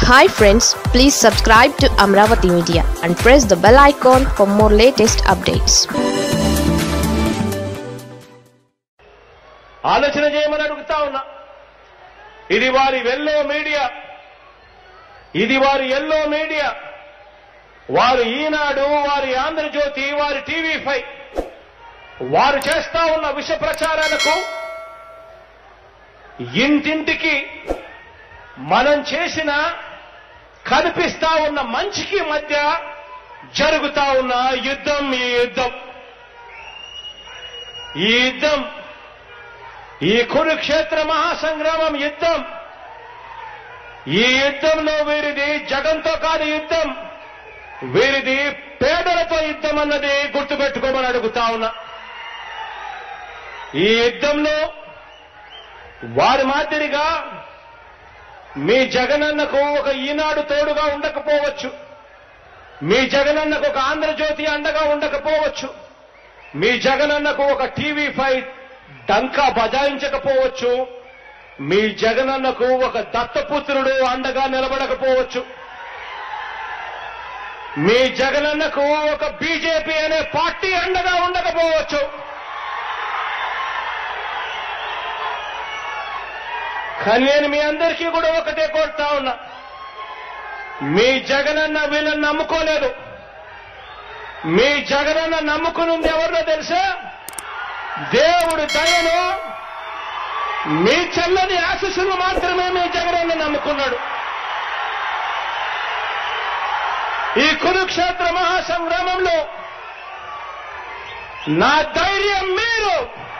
hi friends please subscribe to Amaravati media and press the bell icon for more latest updates ఆలోచన చేయమని అడుగుతా ఉన్నా ఇది వారి వెల్లో మీడియా ఇది వారి ఎల్లో మీడియా వారు ఈనాడు వారి ఆంధ్రజ్యోతి వారి టీవీ ఫైవ్ వారు చేస్తా ఉన్న విష ప్రచారాలకు ఇంటింటికి మనం చేసిన కనిపిస్తా ఉన్న మంచికి మధ్య జరుగుతా ఉన్న యుద్ధం ఈ యుద్ధం ఈ యుద్ధం ఈ కురుక్షేత్ర మహాసంగ్రామం యుద్ధం ఈ యుద్ధంలో వీరిది జగంతో కాదు యుద్ధం వీరిది పేదలతో యుద్ధం అన్నది గుర్తుపెట్టుకోమని అడుగుతా ఉన్నా ఈ యుద్ధంలో వారి మాదిరిగా మీ జగనన్నకు ఒక ఈనాడు తోడుగా ఉండకపోవచ్చు మీ జగనన్నకు ఒక ఆంధ్రజ్యోతి అండగా ఉండకపోవచ్చు మీ జగనన్నకు ఒక టీవీ ఫైవ్ డంకా బజాయించకపోవచ్చు మీ జగనన్నకు ఒక దత్తపుత్రుడు అండగా నిలబడకపోవచ్చు మీ జగనన్నకు ఒక బీజేపీ అనే పార్టీ అండగా ఉండకపోవచ్చు కానీ నేను మీ అందరికీ కూడా ఒకటే కోరుతా ఉన్నా మీ జగనన్న వీళ్ళని నమ్ముకోలేదు మీ జగనన్న నమ్ముకునుంది ఎవరినో తెలుసా దేవుడు దయను మీ చల్లని ఆశీస్సులు మాత్రమే మీ జగనన్న నమ్ముకున్నాడు ఈ కురుక్షేత్ర మహాసంగ్రామంలో నా ధైర్యం మీరు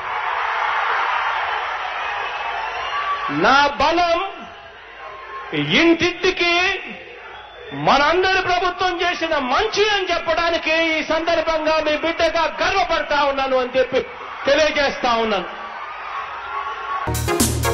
నా బలం ఇంటింటికి మనందరి ప్రభుత్వం చేసిన మంచి అని చెప్పడానికి ఈ సందర్భంగా మీ బిడ్డగా గర్వపడతా ఉన్నాను అని చెప్పి తెలియజేస్తా ఉన్నాను